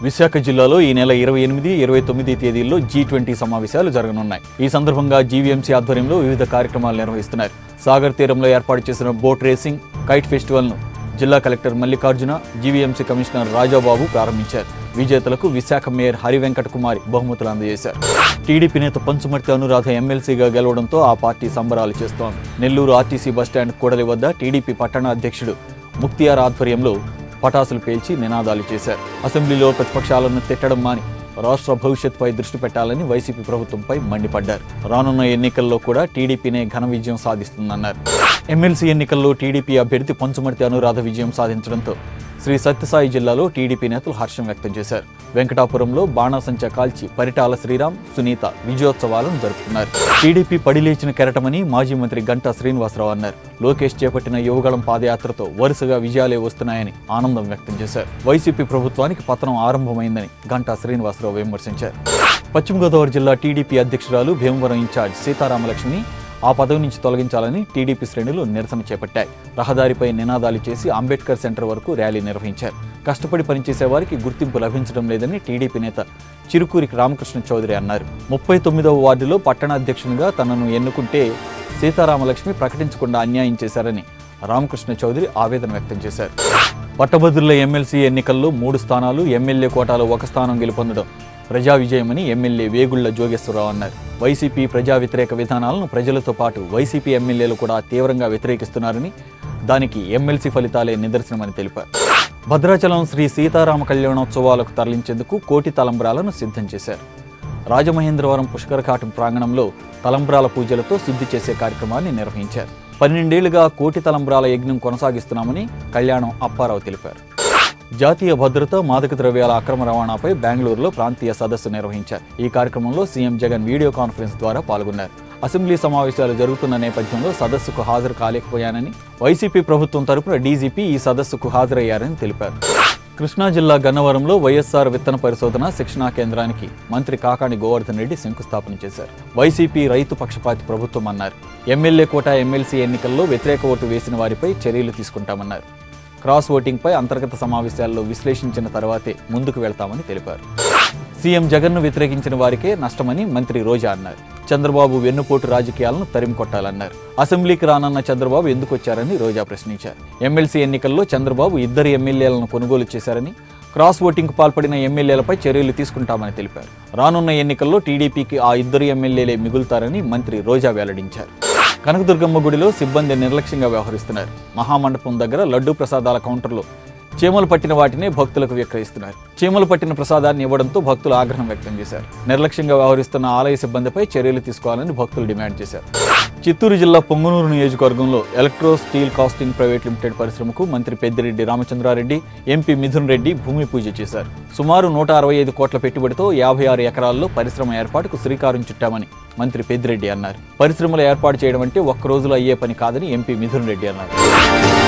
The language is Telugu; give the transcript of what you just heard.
విశాఖ జిల్లాలో ఈ నెల ఇరవై ఎనిమిది ఇరవై తొమ్మిది తేదీల్లో జీ ట్వంటీ సమావేశాలు జరగనున్నాయి ఈ సందర్భంగా జీవీఎంసీ ఆధ్వర్యంలో వివిధ కార్యక్రమాలు నిర్వహిస్తున్నారు సాగర్ తీరంలో ఏర్పాటు చేసిన బోట్ రేసింగ్ కైట్ ఫెస్టివల్ను జిల్లా collector Mallikarjuna GVMC commissioner Rajababu ప్రారంభించారు విజేతలకు విశాఖ మేయర్ హరి వెంకట కుమారి బహుమతులు అందజేశారు టీడీపీ నేత పంచుమర్తి అనురాధ ఎమ్మెల్సీగా గెలవడంతో ఆ పార్టీ సంబరాలు చేస్తోంది నెల్లూరు ఆర్టీసీ బస్టాండ్ కూడలి వద్ద టీడీపీ పట్టణ అధ్యక్షుడు ముక్తియార్ ఆధ్వర్యంలో పటాసులు పేల్చి నినాదాలు చేశారు అసెంబ్లీలో ప్రతిపక్షాలను తిట్టడం మాని రాష్ట్ర భవిష్యత్తుపై దృష్టి పెట్టాలని వైసీపీ ప్రభుత్వంపై మండిపడ్డారు రానున్న ఎన్నికల్లో కూడా టీడీపీనే ఘన విజయం సాధిస్తుందన్నారు ఎమ్మెల్సీ ఎన్నికల్లో టీడీపీ అభ్యర్థి పంచుమర్తి అనురాధ విజయం సాధించడంతో శ్రీ సత్యసాయి జిల్లాలో టీడీపీ నేతలు హర్షం వ్యక్తం చేశారు వెంకటాపురంలో బాణాసంచా కాల్చి పరిటాల శ్రీరామ్ సునీత విజయోత్సవాలను జరుపుకున్నారు టీడీపీ పడిలేచిన కెరటమని మాజీ మంత్రి గంటా శ్రీనివాసరావు అన్నారు లోకేష్ చేపట్టిన యువగళం పాదయాత్రతో వరుసగా విజయాలే వస్తున్నాయని ఆనందం వ్యక్తం చేశారు వైసీపీ ప్రభుత్వానికి పతనం ఆరంభమైందని గంటా శ్రీనివాసరావు విమర్శించారు పశ్చిమ గోదావరి జిల్లా టీడీపీ అధ్యక్షురాలు భీమవరం ఇన్ఛార్జ్ సీతారామలక్ష్మిని ఆ పదవి నుంచి తొలగించాలని టీడీపీ శ్రేణులు నిరసన చేపట్టాయి రహదారిపై నినాదాలు చేసి అంబేద్కర్ సెంటర్ వరకు ర్యాలీ నిర్వహించారు కష్టపడి పనిచేసే వారికి గుర్తింపు లభించడం లేదని టీడీపీ నేత చిరుకూరికి రామకృష్ణ చౌదరి అన్నారు ముప్పై తొమ్మిదవ వార్డులో పట్టణ అధ్యక్షునిగా తనను ఎన్నుకుంటే సీతారామలక్ష్మి ప్రకటించకుండా అన్యాయం చేశారని రామకృష్ణ చౌదరి ఆవేదన వ్యక్తం చేశారు పట్టభద్రుల ఎమ్మెల్సీ ఎన్నికల్లో మూడు స్థానాలు ఎమ్మెల్యే కోటాలో ఒక స్థానం గెలుపొందడం ప్రజా విజయమని ఎమ్మెల్యే వేగుళ్ల జోగేశ్వరరావు అన్నారు వైసీపీ ప్రజా వ్యతిరేక విధానాలను ప్రజలతో పాటు వైసీపీ ఎమ్మెల్యేలు కూడా తీవ్రంగా వ్యతిరేకిస్తున్నారని దానికి ఎమ్మెల్సీ ఫలితాలే నిదర్శనమని తెలిపారు భద్రాచలం శ్రీ సీతారామ కళ్యాణోత్సవాలకు తరలించేందుకు కోటి తలంబ్రాలను సిద్ధం చేశారు రాజమహేంద్రవరం పుష్కరఘాటం ప్రాంగణంలో తలంబ్రాల పూజలతో శుద్ధి చేసే కార్యక్రమాన్ని నిర్వహించారు పన్నెండేళ్లుగా కోటి తలంబ్రాల యజ్ఞం కొనసాగిస్తున్నామని కళ్యాణం అప్పారావు తెలిపారు జాతీయ భద్రత మాదక ద్రవ్యాల అక్రమ రవాణాపై బెంగళూరులో ప్రాంతీయ సదస్సు నిర్వహించారు ఈ కార్యక్రమంలో సీఎం జగన్ వీడియో కాన్ఫరెన్స్ ద్వారా పాల్గొన్నారు అసెంబ్లీ సమావేశాలు జరుగుతున్న నేపథ్యంలో సదస్సుకు హాజరు కాలేకపోయానని వైసీపీ ప్రభుత్వం తరపున డీజీపీ ఈ సదస్సుకు హాజరయ్యారని తెలిపారు కృష్ణా జిల్లా గన్నవరంలో వైఎస్ఆర్ విత్తన పరిశోధన శిక్షణా కేంద్రానికి మంత్రి కాకాణి గోవర్ధన్ రెడ్డి శంకుస్థాపన చేశారు వైసీపీ రైతు పక్షపాతి ప్రభుత్వం అన్నారు ఎమ్మెల్యే కోట ఎమ్మెల్సీ ఎన్నికల్లో వ్యతిరేక ఓటు వేసిన వారిపై చర్యలు తీసుకుంటామన్నారు క్రాస్ ఓటింగ్పై అంతర్గత సమావేశాల్లో విశ్లేషించిన తర్వాతే ముందుకు వెళ్తామని తెలిపారు సీఎం జగన్ను వ్యతిరేకించిన వారికే నష్టమని మంత్రి రోజా అన్నారు చంద్రబాబు వెన్నుపోటు రాజకీయాలను తరిమి కొట్టాలన్నారు అసెంబ్లీకి రానన్న చంద్రబాబు ఎందుకు వచ్చారని రోజా ప్రశ్నించారు ఎమ్మెల్సీ ఎన్నికల్లో చంద్రబాబు ఇద్దరు ఎమ్మెల్యేలను కొనుగోలు చేశారని క్రాస్ ఓటింగ్కు పాల్పడిన ఎమ్మెల్యేలపై చర్యలు తీసుకుంటామని తెలిపారు రానున్న ఎన్నికల్లో టీడీపీకి ఆ ఇద్దరు ఎమ్మెల్యేలే మిగులుతారని మంత్రి రోజా వెల్లడించారు కనకదుర్గమ్మ గుడిలో సిబ్బంది నిర్లక్ష్యంగా వ్యవహరిస్తున్నారు మహామండపం దగ్గర లడ్డూ ప్రసాదాల కౌంటర్లో చీమలు పట్టిన వాటినే భక్తులకు విక్రయిస్తున్నారు చీమలు పట్టిన ప్రసాదాన్ని ఇవ్వడంతో భక్తులు ఆగ్రహం వ్యక్తం చేశారు నిర్లక్ష్యంగా వ్యవహరిస్తున్న ఆలయ సిబ్బందిపై చర్యలు తీసుకోవాలని భక్తులు డిమాండ్ చేశారు చిత్తూరు జిల్లా పొంగునూరు నియోజకవర్గంలో electro steel casting private limited పరిశ్రమకు మంత్రి పెద్దిరెడ్డి రామచంద్రారెడ్డి ఎంపీ మిథున్ రెడ్డి భూమి పూజ చేశారు సుమారు నూట అరవై ఐదు కోట్ల పెట్టుబడితో యాభై ఆరు ఎకరాల్లో పరిశ్రమ ఏర్పాటుకు శ్రీకారం చుట్టామని మంత్రి పెద్దిరెడ్డి అన్నారు పరిశ్రమలు ఏర్పాటు చేయడం అంటే ఒక్క రోజులో అయ్యే పని కాదని ఎంపీ మిథున్ రెడ్డి అన్నారు